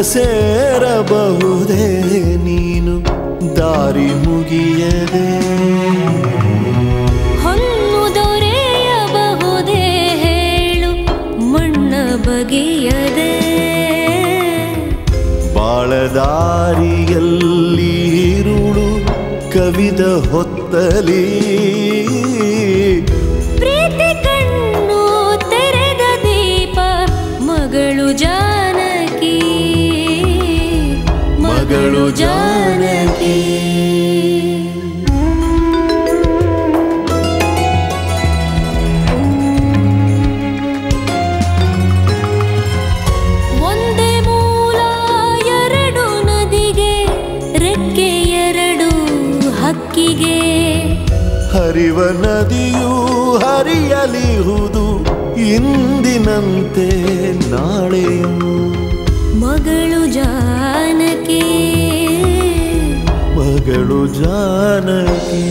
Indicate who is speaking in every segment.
Speaker 1: ಸೇರಬಹುದೇ ನೀನು ದಾರಿ ಮುಗಿಯದೆ
Speaker 2: ಹೊನ್ನು ದೊರೆಯಬಹುದೇ ಹೇಳು ಮಣ್ಣ ಬಗೆಯದೆ
Speaker 1: ಬಾಳದಾರಿಯಲ್ಲಿ ಇರುಳು ಕವಿದ ಹೊತ್ತಲಿ
Speaker 2: ಪ್ರೀತಿ ಕಣ್ಣು ತೆರೆದ ದೀಪ ಮಗಳು ಜಾನಕಿ
Speaker 1: ಮಗಳು ಜಾನಕಿ
Speaker 2: ಒಂದೇ ಮೂಲ ಎರಡು ನದಿಗೆ ರೆಕ್ಕೆ ಎರಡು ಹಕ್ಕಿಗೆ
Speaker 1: ಹರಿವ ನದಿಯೂ ಹರಿಯಲಿಹುದು ಇಂದಿನಂತೆ ನಾಳೆಯೂ
Speaker 2: ಮಗಳು ಜಾನಕಿ
Speaker 1: ಮಗಳು ಜಾನಕಿ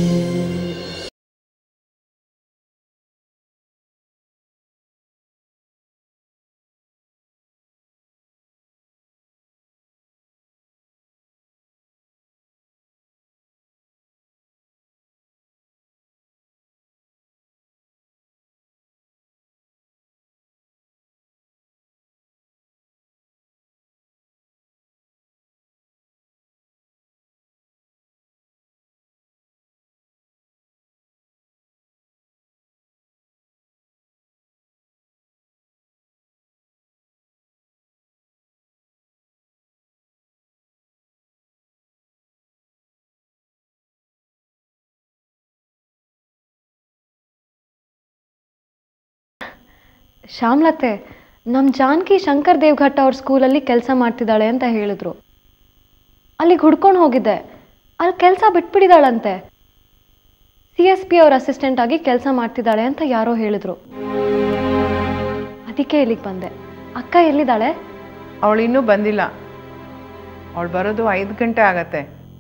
Speaker 3: ಶ್ಯಾಮ್ಲತೆ ನಮ್ಮ ಜಾನಕಿ ಶಂಕರ್ ದೇವ್ಘಟ್ಟ ಅವ್ರ ಸ್ಕೂಲಲ್ಲಿ ಕೆಲಸ ಮಾಡ್ತಿದ್ದಾಳೆ ಅಂತ ಹೇಳಿದ್ರು ಅಲ್ಲಿಗೆ ಹುಡ್ಕೊಂಡು ಹೋಗಿದ್ದೆ ಅಲ್ಲಿ ಕೆಲಸ ಬಿಟ್ಬಿಟ್ಟಿದ್ದಾಳಂತೆ ಸಿ ಎಸ್ ಪಿ ಅವ್ರ ಅಸಿಸ್ಟೆಂಟ್ ಆಗಿ ಕೆಲಸ ಮಾಡ್ತಿದ್ದಾಳೆ ಅಂತ ಯಾರೋ ಹೇಳಿದ್ರು ಅದಕ್ಕೆ ಇಲ್ಲಿಗೆ ಬಂದೆ ಅಕ್ಕ ಎಲ್ಲಿದ್ದಾಳೆ
Speaker 4: ಅವಳು ಇನ್ನೂ ಬಂದಿಲ್ಲ ಅವಳು ಬರೋದು ಐದು ಗಂಟೆ ಆಗತ್ತೆ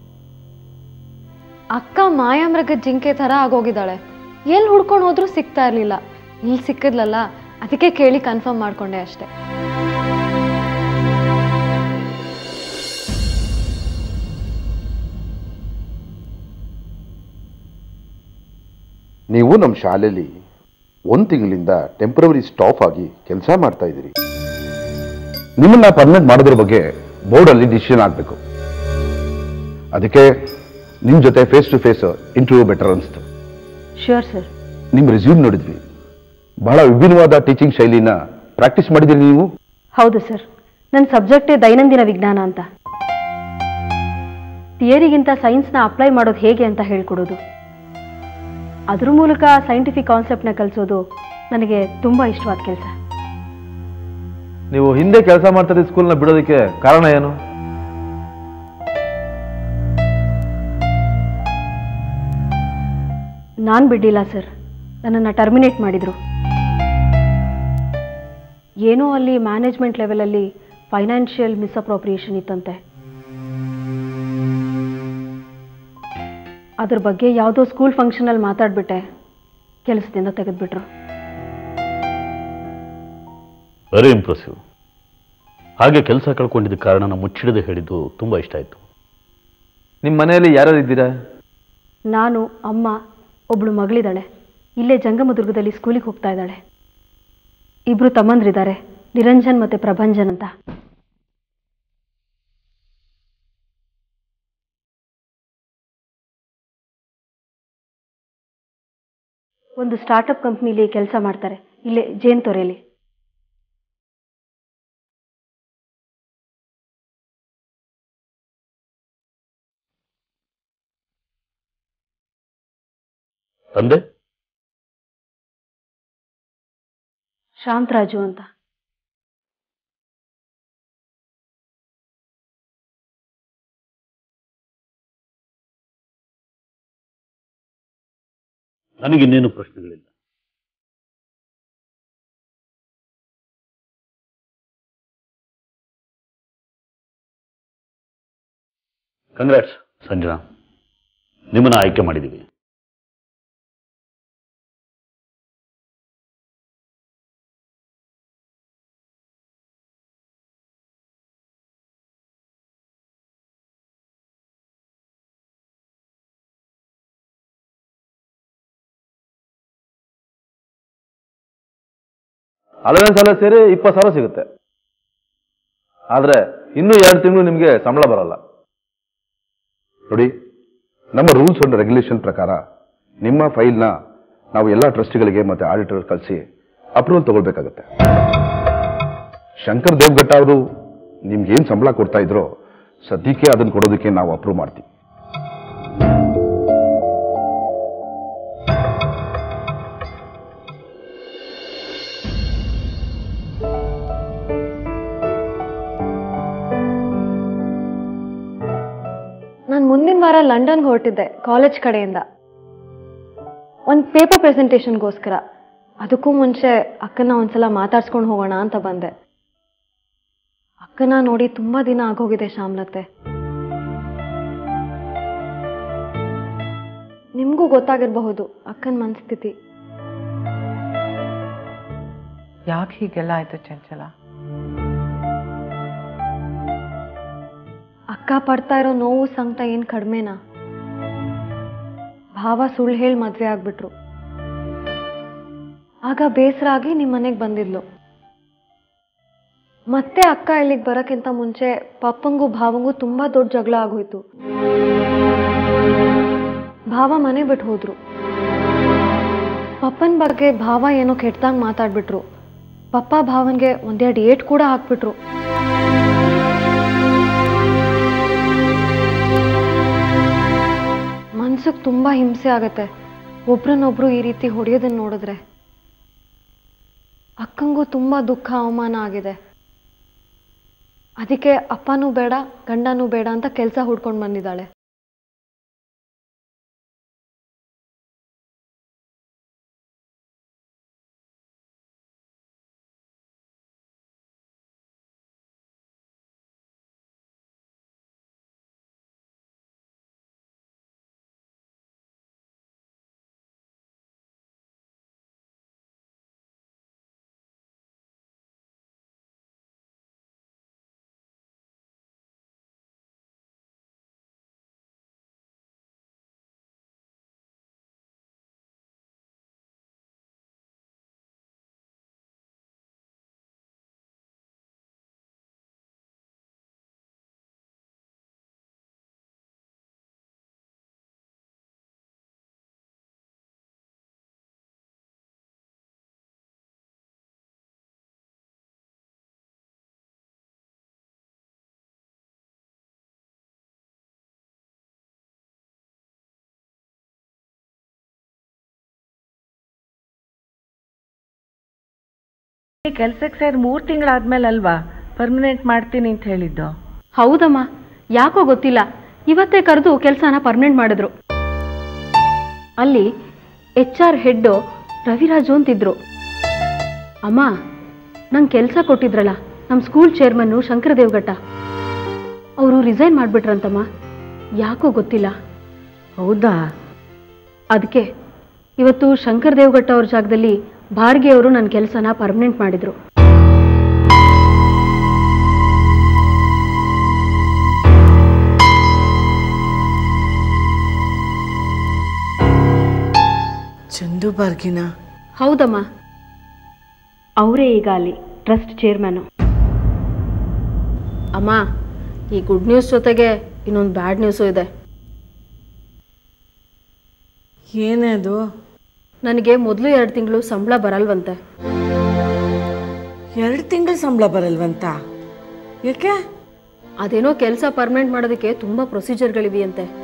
Speaker 3: ಅಕ್ಕ ಮಾಯಾಮೃಗದ ಜಿಂಕೆ ಥರ ಆಗೋಗಿದ್ದಾಳೆ ಎಲ್ಲಿ ಹುಡ್ಕೊಂಡು ಹೋದ್ರೂ ಸಿಗ್ತಾ ಇರಲಿಲ್ಲ ಇಲ್ಲಿ ಸಿಕ್ಕಿದ್ಲಲ್ಲ ಅದಕ್ಕೆ ಕೇಳಿ ಕನ್ಫರ್ಮ್ ಮಾಡ್ಕೊಂಡೆ ಅಷ್ಟೆ
Speaker 5: ನೀವು ನಮ್ಮ ಶಾಲೆಯಲ್ಲಿ ಒಂದು ತಿಂಗಳಿಂದ ಟೆಂಪ್ರವರಿ ಸ್ಟಾಫ್ ಆಗಿ ಕೆಲಸ ಮಾಡ್ತಾ ಇದ್ದೀರಿ ನಿಮ್ಮನ್ನ ಪರ್ಮನೆಂಟ್ ಮಾಡೋದ್ರ ಬಗ್ಗೆ ಬೋರ್ಡಲ್ಲಿ ಡಿಸಿಷನ್ ಆಗಬೇಕು ಅದಕ್ಕೆ ನಿಮ್ಮ ಜೊತೆ face to face interview better ಅನಿಸ್ತು
Speaker 3: ಶ್ಯೂರ್ ಸರ್
Speaker 5: ನಿಮ್ಮ ರೆಸ್ಯೂಮ್ ನೋಡಿದ್ವಿ ಬಹಳ ವಿಭಿನ್ನವಾದ ಟೀಚಿಂಗ್ ಶೈಲಿನ ಪ್ರಾಕ್ಟೀಸ್ ಮಾಡಿದ್ದೀರಿ ನೀವು
Speaker 6: ಹೌದು ಸರ್ ನನ್ನ ಸಬ್ಜೆಕ್ಟೇ ದೈನಂದಿನ ವಿಜ್ಞಾನ ಅಂತ ಥಿಯರಿಗಿಂತ ಸೈನ್ಸ್ನ ಅಪ್ಲೈ ಮಾಡೋದು ಹೇಗೆ ಅಂತ ಹೇಳ್ಕೊಡೋದು ಅದ್ರ ಮೂಲಕ ಸೈಂಟಿಫಿಕ್ ಕಾನ್ಸೆಪ್ಟ್ನ ಕಲಿಸೋದು ನನಗೆ ತುಂಬ ಇಷ್ಟವಾದ ಕೆಲಸ
Speaker 7: ನೀವು ಹಿಂದೆ ಕೆಲಸ ಮಾಡ್ತಾ ಇದ್ದ ಸ್ಕೂಲ್ನ ಬಿಡೋದಕ್ಕೆ ಕಾರಣ ಏನು
Speaker 6: ನಾನು ಬಿಡ್ಲಿಲ್ಲ ಸರ್ ನನ್ನನ್ನು ಟರ್ಮಿನೇಟ್ ಮಾಡಿದರು ಏನೋ ಅಲ್ಲಿ ಮ್ಯಾನೇಜ್ಮೆಂಟ್ ಲೆವೆಲಲ್ಲಿ ಫೈನಾನ್ಷಿಯಲ್ ಮಿಸ್ಅಪ್ರೋಪ್ರಿಯೇಷನ್ ಇತ್ತಂತೆ ಅದ್ರ ಬಗ್ಗೆ ಯಾವುದೋ ಸ್ಕೂಲ್ ಫಂಕ್ಷನಲ್ಲಿ ಮಾತಾಡ್ಬಿಟ್ಟೆ ಕೆಲಸದಿಂದ ತೆಗೆದುಬಿಟ್ರು
Speaker 8: ವೆರಿ ಇಂಪ್ರೆಸಿವ್ ಹಾಗೆ ಕೆಲಸ ಕಳ್ಕೊಂಡಿದ್ದ ಕಾರಣನ ಮುಚ್ಚಿಡದೆ ಹೇಳಿದ್ದು ತುಂಬ ಇಷ್ಟ ಆಯಿತು
Speaker 7: ನಿಮ್ಮ ಮನೆಯಲ್ಲಿ ಯಾರ್ಯಾರು ಇದ್ದೀರಾ
Speaker 6: ನಾನು ಅಮ್ಮ ಒಬ್ಳು ಮಗಳಿದ್ದಾಳೆ ಇಲ್ಲೇ ಜಂಗಮದುರ್ಗದಲ್ಲಿ ಸ್ಕೂಲಿಗೆ ಹೋಗ್ತಾ ಇದ್ದಾಳೆ ಇಬ್ರು ತಮ್ಮಂದ್ರಿದ್ದಾರೆ ನಿರಂಜನ್ ಮತ್ತೆ ಪ್ರಭಂಜನ್ ಅಂತ ಒಂದು ಸ್ಟಾರ್ಟಪ್ ಕಂಪ್ನಿಲಿ ಕೆಲಸ ಮಾಡ್ತಾರೆ ಇಲ್ಲೇ ಜೇನ್ ತೊರೆಯಲ್ಲಿ
Speaker 8: ತಂದೆ
Speaker 6: ಶಾಂತರಾಜು ಅಂತ
Speaker 8: ನನಗಿನ್ನೇನು ಪ್ರಶ್ನೆಗಳಿಲ್ಲ ಕಂಗ್ರಾಟ್ಸ್ ಸಂಜನಾ ನಿಮ್ಮನ್ನ ಆಯ್ಕೆ ಮಾಡಿದ್ದೀವಿ
Speaker 7: ಅಲೆವೆನ್ಸ್ ಎಲ್ಲ ಸೇರಿ ಇಪ್ಪತ್ತು ಸಾವಿರ ಸಿಗುತ್ತೆ ಆದರೆ ಇನ್ನೂ ಎರಡು ತಿಂಗಳು ನಿಮಗೆ ಸಂಬಳ ಬರಲ್ಲ
Speaker 5: ನೋಡಿ ನಮ್ಮ ರೂಲ್ಸ್ ಅಂಡ್ ರೆಗ್ಯುಲೇಷನ್ ಪ್ರಕಾರ ನಿಮ್ಮ ಫೈಲ್ನ ನಾವು ಎಲ್ಲ ಟ್ರಸ್ಟಿಗಳಿಗೆ ಮತ್ತು ಆಡಿಟರ್ ಕಳಿಸಿ ಅಪ್ರೂವಲ್ ತಗೊಳ್ಬೇಕಾಗತ್ತೆ ಶಂಕರ್ ದೇವ್ಘಟ್ಟ ಅವರು ನಿಮ್ಗೇನು ಸಂಬಳ ಕೊಡ್ತಾ ಇದ್ರೋ ಸದ್ಯಕ್ಕೆ ಅದನ್ನು ಕೊಡೋದಕ್ಕೆ ನಾವು ಅಪ್ರೂವ್ ಮಾಡ್ತೀವಿ
Speaker 3: ನಾನು ಮುಂದಿನ ವಾರ ಲಂಡನ್ಗೆ ಹೊರಟಿದ್ದೆ ಕಾಲೇಜ್ ಕಡೆಯಿಂದ ಒಂದು ಪೇಪರ್ ಪ್ರೆಸೆಂಟೇಷನ್ಗೋಸ್ಕರ ಅದಕ್ಕೂ ಮುಂಚೆ ಅಕ್ಕನ ಒಂದ್ಸಲ ಮಾತಾಡ್ಸ್ಕೊಂಡು ಹೋಗೋಣ ಅಂತ ಬಂದೆ ಅಕ್ಕನ ನೋಡಿ ತುಂಬ ದಿನ ಆಗೋಗಿದೆ ಶ್ಯಾಮ್ಲತೆ ನಿಮಗೂ ಗೊತ್ತಾಗಿರಬಹುದು ಅಕ್ಕನ ಮನಸ್ಥಿತಿ
Speaker 4: ಯಾಕೆ ಹೀಗೆಲ್ಲ ಆಯ್ತು ಚಂಚಲ
Speaker 3: ಅಕ್ಕ ಪಡ್ತಾ ಇರೋ ನೋವು ಸಂಕಟ ಏನು ಕಡಿಮೆನಾ ಭಾವ ಸುಳ್ಳು ಹೇಳಿ ಮದುವೆ ಆಗ್ಬಿಟ್ರು ಆಗ ಬೇಸರ ಆಗಿ ನಿಮ್ಮ ಮನೆಗೆ ಬಂದಿದ್ಲು ಮತ್ತೆ ಅಕ್ಕ ಇಲ್ಲಿಗೆ ಬರೋಕ್ಕಿಂತ ಮುಂಚೆ ಪಪ್ಪಂಗೂ ಭಾವಂಗೂ ತುಂಬ ದೊಡ್ಡ ಜಗಳ ಆಗೋಯ್ತು ಭಾವ ಮನೆ ಬಿಟ್ಟು ಹೋದ್ರು ಪಪ್ಪನ ಬಗ್ಗೆ ಭಾವ ಏನೋ ಕೆಟ್ಟದಾಗ ಮಾತಾಡ್ಬಿಟ್ರು ಪಪ್ಪ ಭಾವನ್ಗೆ ಒಂದೆರಡು ಏಟ್ ಕೂಡ ಹಾಕ್ಬಿಟ್ರು ಮನ್ಸಿಗೆ ತುಂಬ ಹಿಂಸೆ ಆಗತ್ತೆ ಒಬ್ರನ್ನೊಬ್ರು ಈ ರೀತಿ ಹೊಡೆಯೋದನ್ನ ನೋಡಿದ್ರೆ ಅಕ್ಕಂಗೂ ತುಂಬ ದುಃಖ ಅವಮಾನ ಆಗಿದೆ ಅದಕ್ಕೆ ಅಪ್ಪನೂ ಬೇಡ ಗಂಡನೂ ಬೇಡ ಅಂತ ಕೆಲಸ ಹುಡ್ಕೊಂಡು ಬಂದಿದ್ದಾಳೆ
Speaker 9: ಕೆಲ್ಸಕ್ಕೆ ಸೇರಿ ಮೂರು ತಿಂಗಳಾದ್ಮೇಲೆ ಅಲ್ವಾ ಪರ್ಮನೆಂಟ್ ಮಾಡ್ತೀನಿ ಅಂತ ಹೇಳಿದ್ದು
Speaker 6: ಹೌದಮ್ಮ ಯಾಕೋ ಗೊತ್ತಿಲ್ಲ ಇವತ್ತೇ ಕರೆದು ಕೆಲಸನ ಪರ್ಮನೆಂಟ್ ಮಾಡಿದ್ರು ಅಲ್ಲಿ ಎಚ್ ಆರ್ ಹೆಡ್ಡು ರವಿರಾಜು ಅಂತಿದ್ರು ಅಮ್ಮ ನಂಗೆ ಕೆಲಸ ಕೊಟ್ಟಿದ್ರಲ್ಲ ನಮ್ಮ ಸ್ಕೂಲ್ ಚೇರ್ಮನ್ನು ಶಂಕರ ದೇವ್ಘಟ್ಟ ಅವರು ರಿಸೈನ್ ಮಾಡಿಬಿಟ್ರಂತಮ್ಮ ಯಾಕೋ ಗೊತ್ತಿಲ್ಲ
Speaker 9: ಹೌದಾ
Speaker 6: ಅದಕ್ಕೆ ಇವತ್ತು ಶಂಕರ್ ದೇವ್ಘಟ್ಟ ಅವ್ರ ಜಾಗದಲ್ಲಿ ಭಾರ್ಗೆ ಅವರು ನನ್ನ ಕೆಲಸನ ಪರ್ಮನೆಂಟ್ ಮಾಡಿದ್ರು
Speaker 9: ಚಂದು ಬಾರ್ಗಿನ
Speaker 6: ಹೌದಮ್ಮ ಅವರೇ ಈಗ ಅಲ್ಲಿ ಟ್ರಸ್ಟ್ ಚೇರ್ಮನು ಅಮ್ಮ ಈ ಗುಡ್ ನ್ಯೂಸ್ ಜೊತೆಗೆ ಇನ್ನೊಂದು ಬ್ಯಾಡ್ ನ್ಯೂಸು ಇದೆ
Speaker 9: ಏನೇ ಅದು
Speaker 6: ನನಗೆ ಮೊದಲು ಎರಡು ತಿಂಗಳು ಸಂಬಳ ಬರಲ್ವಂತೆ
Speaker 9: ಎರಡು ತಿಂಗಳು ಸಂಬಳ ಬರಲ್ವಂತ ಯಾಕೆ
Speaker 6: ಅದೇನೋ ಕೆಲಸ ಪರ್ಮನೆಂಟ್ ಮಾಡೋದಕ್ಕೆ ತುಂಬ ಪ್ರೊಸೀಜರ್ಗಳಿವೆಯಂತೆ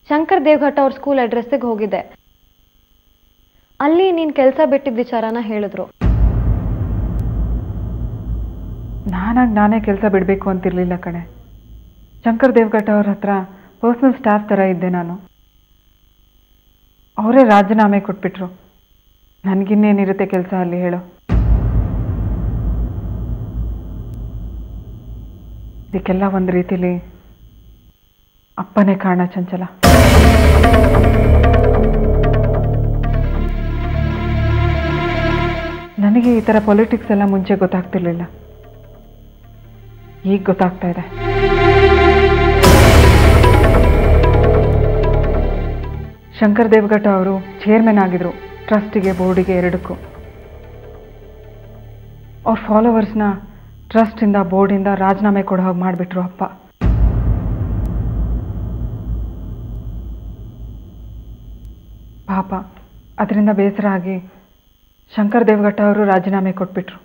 Speaker 3: ಶಂಕರ್ ದೇವ್ಘಟ್ಟ ಅವ್ರ ಸ್ಕೂಲ್ ಅಡ್ರೆಸ್ಸಿಗೆ ಹೋಗಿದ್ದೆ ಅಲ್ಲಿ ನೀನು ಕೆಲಸ ಬಿಟ್ಟಿದ್ದ ವಿಚಾರನ ಹೇಳಿದ್ರು
Speaker 4: ನಾನಾಗಿ ನಾನೇ ಕೆಲಸ ಬಿಡಬೇಕು ಅಂತಿರಲಿಲ್ಲ ಕಣೆ ಶಂಕರ್ ದೇವ್ಘಟ್ಟ ಅವ್ರ ಹತ್ರ ಪರ್ಸ್ನಲ್ ಸ್ಟಾಫ್ ಥರ ಇದ್ದೆ ನಾನು ಅವರೇ ರಾಜೀನಾಮೆ ಕೊಟ್ಬಿಟ್ರು ನನಗಿನ್ನೇನಿರುತ್ತೆ ಕೆಲಸ ಅಲ್ಲಿ ಹೇಳು ಇದಕ್ಕೆಲ್ಲ ಒಂದು ರೀತಿಲಿ ಅಪ್ಪನೇ ಕಾರಣ ಚಂಚಲ ನನಗೆ ಈ ಥರ ಪೊಲಿಟಿಕ್ಸ್ ಎಲ್ಲ ಮುಂಚೆ ಗೊತ್ತಾಗ್ತಿರ್ಲಿಲ್ಲ ಈಗ ಗೊತ್ತಾಗ್ತಾ ಇದೆ ಶಂಕರ್ ದೇವಘಟ್ಟ ಅವರು ಚೇರ್ಮನ್ ಆಗಿದ್ರು ಟ್ರಸ್ಟಿಗೆ ಬೋರ್ಡಿಗೆ ಎರಡಕ್ಕೂ ಅವ್ರ ಫಾಲೋವರ್ಸ್ನ ಟ್ರಸ್ಟಿಂದ ಬೋರ್ಡಿಂದ ರಾಜೀನಾಮೆ ಕೊಡೋ ಹಾಗೆ ಮಾಡಿಬಿಟ್ರು ಅಪ್ಪ ಪಾಪ ಅದರಿಂದ ಬೇಸರ ಆಗಿ ಶಂಕರ್ ದೇವಘಟ್ಟ ಅವರು ರಾಜೀನಾಮೆ ಕೊಟ್ಬಿಟ್ರು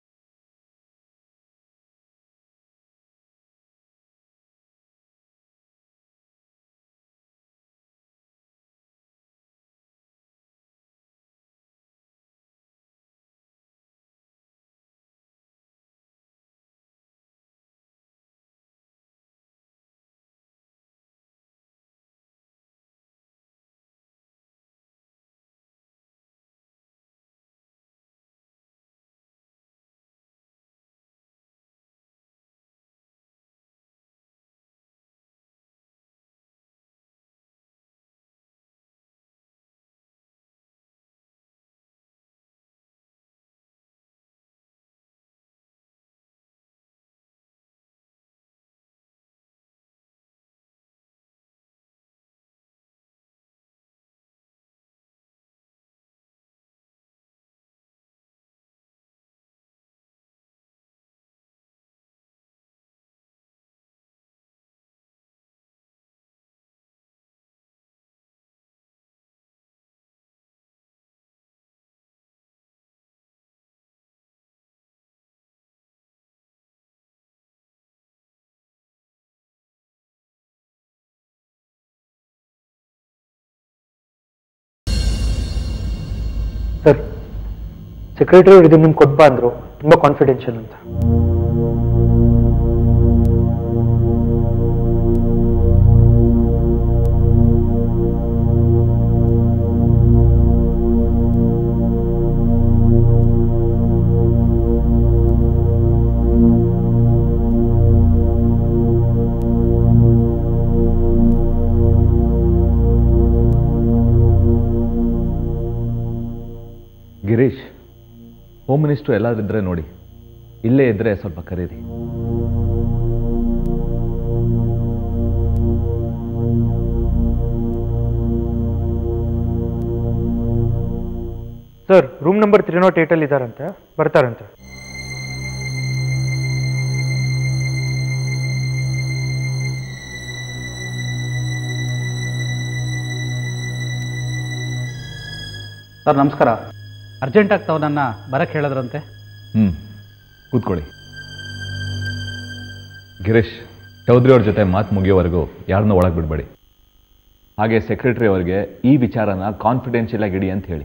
Speaker 10: ಸರ್ ಸೆಕ್ರೆಟರಿ ಅವರು ಇದನ್ನ ನಿಮ್ಗೆ ಕೊಟ್ಬಾ ಅಂದ್ರು ತುಂಬ ಕಾನ್ಫಿಡೆನ್ಷಿಯಲ್ ಅಂತ
Speaker 11: ಗಿರೀಶ್ ಹೋಮ್ ಮಿನಿಸ್ಟ್ರು ಎಲ್ಲಾದ್ರೂ ಇದ್ರೆ ನೋಡಿ ಇಲ್ಲೇ ಇದ್ರೆ ಸ್ವಲ್ಪ ಕರೀರಿ
Speaker 10: sir room number three naught ಏಟಲ್ಲಿ ಇದ್ದಾರಂತೆ ಬರ್ತಾರಂತೆ
Speaker 12: ಸರ್ ನಮಸ್ಕಾರ ಅರ್ಜೆಂಟಾಗಿ ತಾವು ನನ್ನ ಬರಕ್ಕೆ ಹೇಳಿದ್ರಂತೆ
Speaker 11: ಹ್ಞೂ ಕೂತ್ಕೊಳ್ಳಿ ಗಿರೀಶ್ ಚೌಧರಿ ಅವ್ರ ಜೊತೆ ಮಾತು ಮುಗಿಯೋವರೆಗೂ ಯಾರನ್ನೂ ಒಳಗೆ ಬಿಡಬೇಡಿ ಹಾಗೆ ಸೆಕ್ರೆಟರಿ ಅವರಿಗೆ ಈ ವಿಚಾರನ ಕಾನ್ಫಿಡೆನ್ಷಿಯಲ್ ಆಗಿ ಇಡಿ ಅಂತ ಹೇಳಿ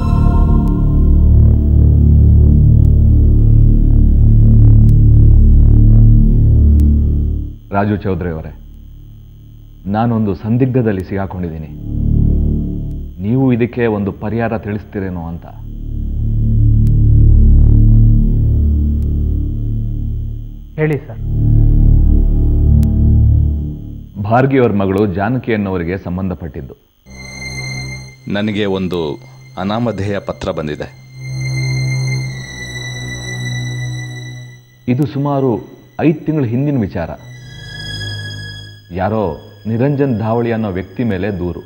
Speaker 11: ರಾಜು ಚೌಧರಿ ಅವರೇ ನಾನೊಂದು ಸಂದಿಗ್ಧದಲ್ಲಿ ಸಿಗಾಕೊಂಡಿದ್ದೀನಿ ನೀವು ಇದಕ್ಕೆ ಒಂದು ಪರಿಹಾರ ತಿಳಿಸ್ತೀರೇನೋ ಅಂತ
Speaker 12: ಹೇಳಿ ಸರ್
Speaker 11: ಭಾರ್ಗಿಯವರ ಮಗಳು ಜಾನಕಿ ಅನ್ನೋರಿಗೆ ಸಂಬಂಧಪಟ್ಟಿದ್ದು
Speaker 13: ನನಗೆ ಒಂದು ಅನಾಮಧೇಯ ಪತ್ರ ಬಂದಿದೆ
Speaker 11: ಇದು ಸುಮಾರು ಐದು ತಿಂಗಳ ಹಿಂದಿನ ವಿಚಾರ ಯಾರೋ ನಿರಂಜನ್ ಧಾವಳಿ ಅನ್ನೋ ವ್ಯಕ್ತಿ ಮೇಲೆ ದೂರು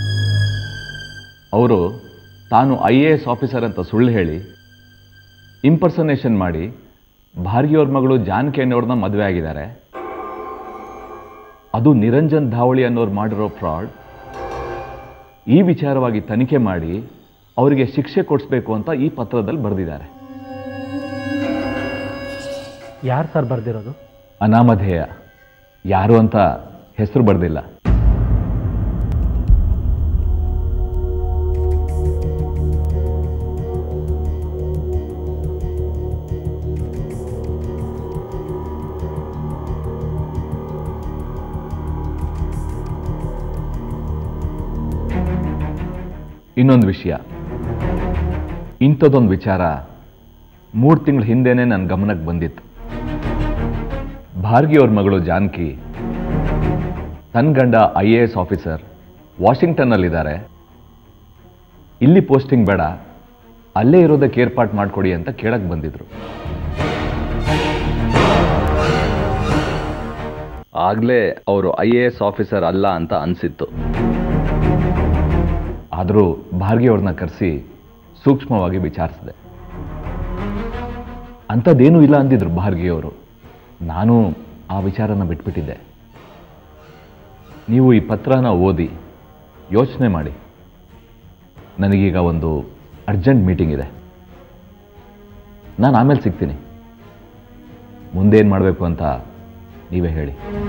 Speaker 11: ಅವರು ತಾನು ಐ ಎ ಎಸ್ ಆಫೀಸರ್ ಅಂತ ಸುಳ್ಳು ಹೇಳಿ ಇಂಪರ್ಸನೇಷನ್ ಮಾಡಿ ಭಾರ್ಗಿಯವ್ರ ಮಗಳು ಜಾನಕಿ ಅನ್ನೋರ್ನ ಮದುವೆ ಆಗಿದ್ದಾರೆ ಅದು ನಿರಂಜನ್ ಧಾವಳಿ ಅನ್ನೋರು ಮಾಡಿರೋ ಫ್ರಾಡ್ ಈ ವಿಚಾರವಾಗಿ ತನಿಖೆ ಮಾಡಿ ಅವರಿಗೆ ಶಿಕ್ಷೆ ಕೊಡಿಸ್ಬೇಕು ಅಂತ ಈ ಪತ್ರದಲ್ಲಿ ಬರೆದಿದ್ದಾರೆ
Speaker 12: ಯಾರು ಸರ್ ಬರ್ದಿರೋದು
Speaker 11: ಅನಾಮಧೇಯ ಯಾರು ಅಂತ ಹೆಸರು ಬರೆದಿಲ್ಲ ಇನ್ನೊಂದು ವಿಷಯ ಇಂಥದ್ದೊಂದು ವಿಚಾರ ಮೂರು ತಿಂಗಳ ಹಿಂದೆನೇ ನನ್ನ ಗಮನಕ್ಕೆ ಬಂದಿತ್ತು ಭಾರ್ಗಿ ಅವ್ರ ಮಗಳು ಜಾನಕಿ ತನ್ನ ಗಂಡ ಐ ಎ ಎಸ್ ಆಫೀಸರ್ ವಾಷಿಂಗ್ಟನ್ನಲ್ಲಿದ್ದಾರೆ ಇಲ್ಲಿ ಪೋಸ್ಟಿಂಗ್ ಬೇಡ ಅಲ್ಲೇ ಇರೋದಕ್ಕೆ ಏರ್ಪಾಟ್ ಮಾಡಿಕೊಡಿ ಅಂತ ಕೇಳಕ್ಕೆ ಬಂದಿದ್ರು
Speaker 13: ಆಗಲೇ ಅವರು ಐ ಎ ಎಸ್ ಆಫೀಸರ್ ಅಲ್ಲ ಅಂತ ಅನಿಸಿತ್ತು
Speaker 11: ಆದರೂ ಭಾರ್ಗಿ ಅವ್ರನ್ನ ಕರೆಸಿ ಸೂಕ್ಷ್ಮವಾಗಿ ವಿಚಾರಿಸಿದೆ ಅಂಥದ್ದೇನೂ ಇಲ್ಲ ಅಂದಿದ್ರು ಭಾರ್ಗಿ ಅವರು ನಾನು ಆ ವಿಚಾರನ ಬಿಟ್ಬಿಟ್ಟಿದ್ದೆ ನೀವು ಈ ಪತ್ರನ ಓದಿ ಯೋಚನೆ ಮಾಡಿ ನನಗೀಗ ಒಂದು ಅರ್ಜೆಂಟ್ ಮೀಟಿಂಗ್ ಇದೆ ನಾನು ಆಮೇಲೆ ಸಿಗ್ತೀನಿ ಮುಂದೇನು ಮಾಡಬೇಕು ಅಂತ ನೀವೇ ಹೇಳಿ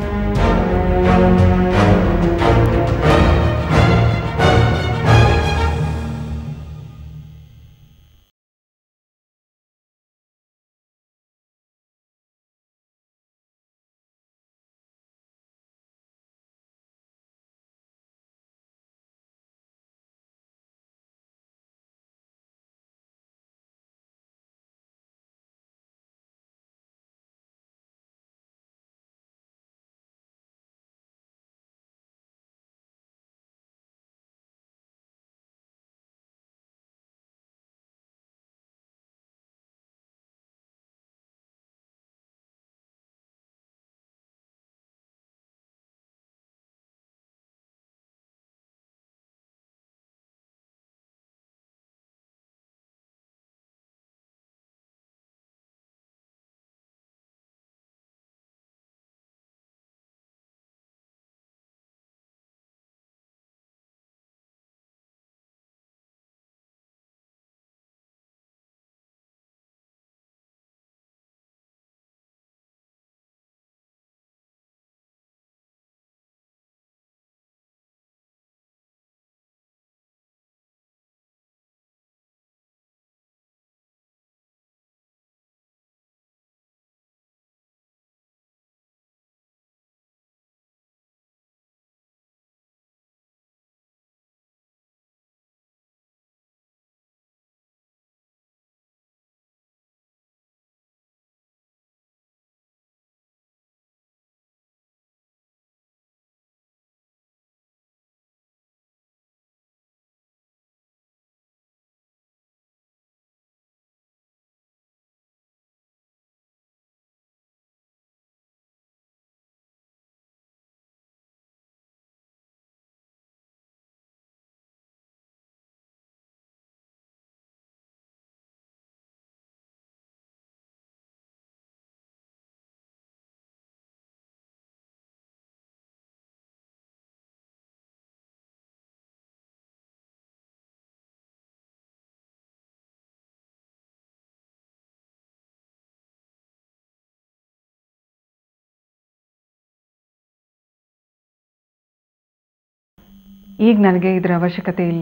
Speaker 4: ಈಗ ನನಗೆ ಇದರ ಅವಶ್ಯಕತೆ ಇಲ್ಲ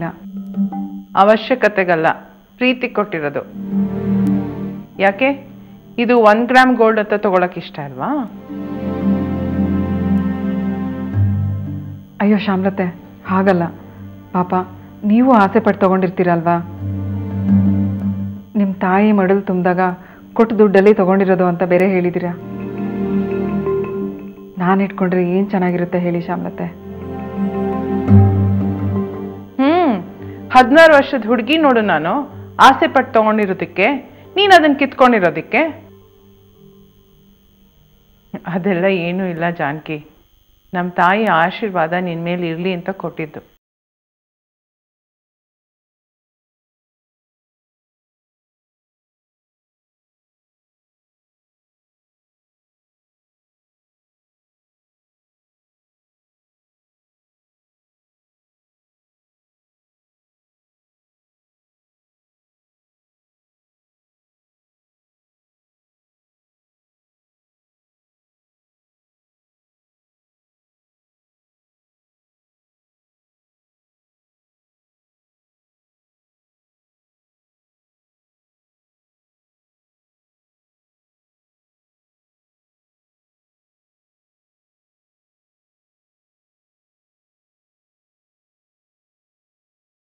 Speaker 9: ಅವಶ್ಯಕತೆಗಲ್ಲ ಪ್ರೀತಿ ಕೊಟ್ಟಿರೋದು ಯಾಕೆ ಇದು ಒನ್ ಗ್ರಾಮ್ ಗೋಲ್ಡ್ ಅಂತ ತಗೊಳಕ್ ಇಷ್ಟ ಅಲ್ವಾ
Speaker 4: ಅಯ್ಯೋ ಶ್ಯಾಮ್ಲತೆ ಹಾಗಲ್ಲ ಪಾಪ ನೀವು ಆಸೆ ಪಟ್ಟು ತಗೊಂಡಿರ್ತೀರಲ್ವಾ ನಿಮ್ಮ ತಾಯಿ ಮಡಲು ತುಂಬಿದಾಗ ಕೊಟ್ಟು ದುಡ್ಡಲ್ಲಿ ತಗೊಂಡಿರೋದು ಅಂತ ಬೇರೆ ಹೇಳಿದ್ದೀರಾ ನಾನು ಇಟ್ಕೊಂಡ್ರೆ ಏನು ಚೆನ್ನಾಗಿರುತ್ತೆ ಹೇಳಿ ಶ್ಯಾಮ್ಲತೆ
Speaker 9: ಹ್ಮ್ ಹದಿನಾರು ವರ್ಷದ ಹುಡುಗಿ ನೋಡು ನಾನು ಆಸೆ ಪಟ್ಟು ತಗೊಂಡಿರೋದಕ್ಕೆ ನೀನು ಅದನ್ನ ಕಿತ್ಕೊಂಡಿರೋದಕ್ಕೆ ಅದೆಲ್ಲ ಏನೂ ಇಲ್ಲ ಜಾನಕಿ ನಮ್ಮ ತಾಯಿ ಆಶೀರ್ವಾದ ನಿನ್ನ ಮೇಲೆ ಇರಲಿ ಅಂತ ಕೊಟ್ಟಿದ್ದು